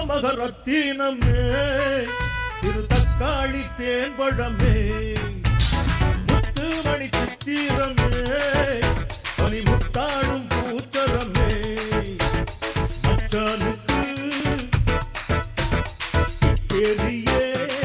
மகரத்தீனமே சிறு தக்காளி தேன்பழமே முத்துமணி சித்திரமே பனி முத்தாடும் பூச்சரமே மச்சானுக்கு தெரிய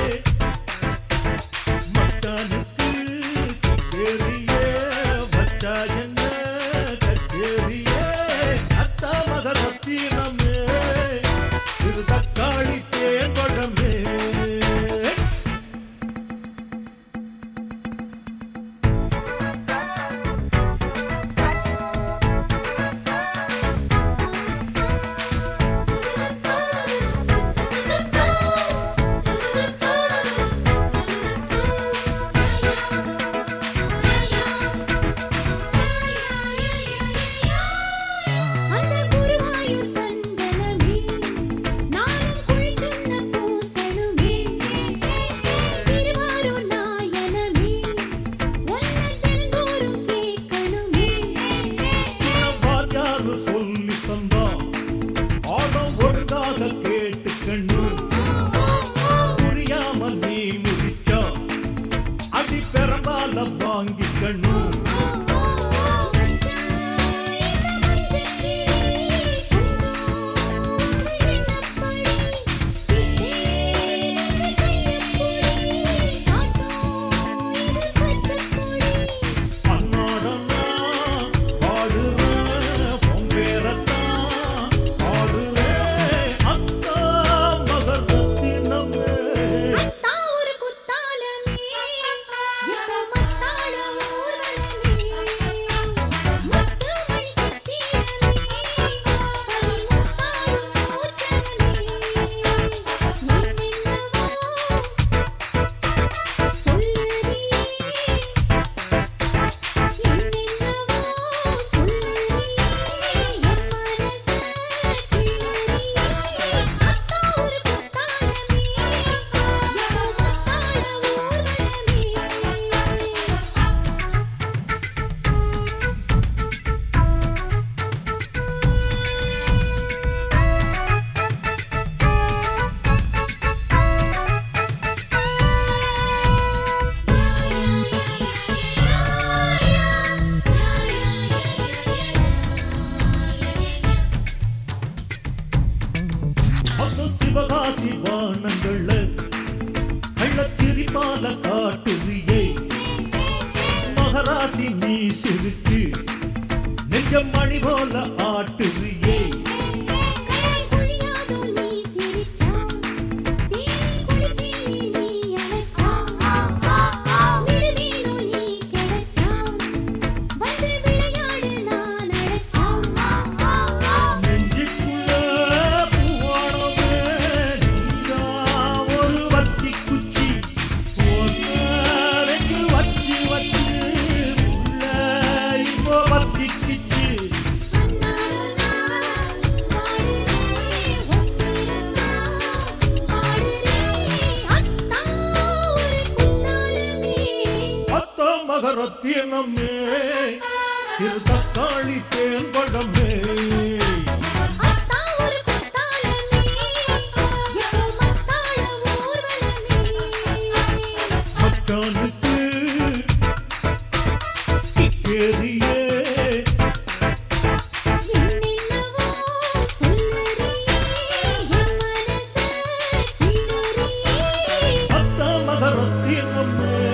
மச்சானுக்கு தெரிய மச்சா என்ன கச்சேரிய அத்தா மகரத்தீனமே இது தக்காளி தேன்பழமே அந்த குருவாயூர் சந்தனமே நானும் குளிச்சுண்ண பூசணுமே திருவாரூர் நாயனமே ஒன்ன தினந்தோறும் கேட்கணுமே வாத்தியாரு சொல்லி தந்தா ஆடம் ஒழுங்காக கேட்டுக்கணும் புரியாம நீ முடிச்சா அடி பெறந்தால வாங்கிக்கணும் அன்னாடன்னா பாடுறேன் பொங்கேறத்தான் பாடுறேன் அத்தா மகரத்தினமே அது சிவகாசி வானங்கள கள்ளச்சிரிப்பால காட்டுறியே மகராசி நீ சிரிச்சு நெஞ்ச மணி போல ஆட்டுறியே நெஞ்சுக்குள்ள பூவானமே நீதான் ஒரு வத்தி குச்சி ஒன்னரைக்கு வச்சு வச்சு உள்ள இப்போ வத்திக்குச்சு அத்த மகரத்தினமே சிறு தக்காளி தேன்பழமே மச்சானுக்கு கேரியே அத்த மகரத்தினமே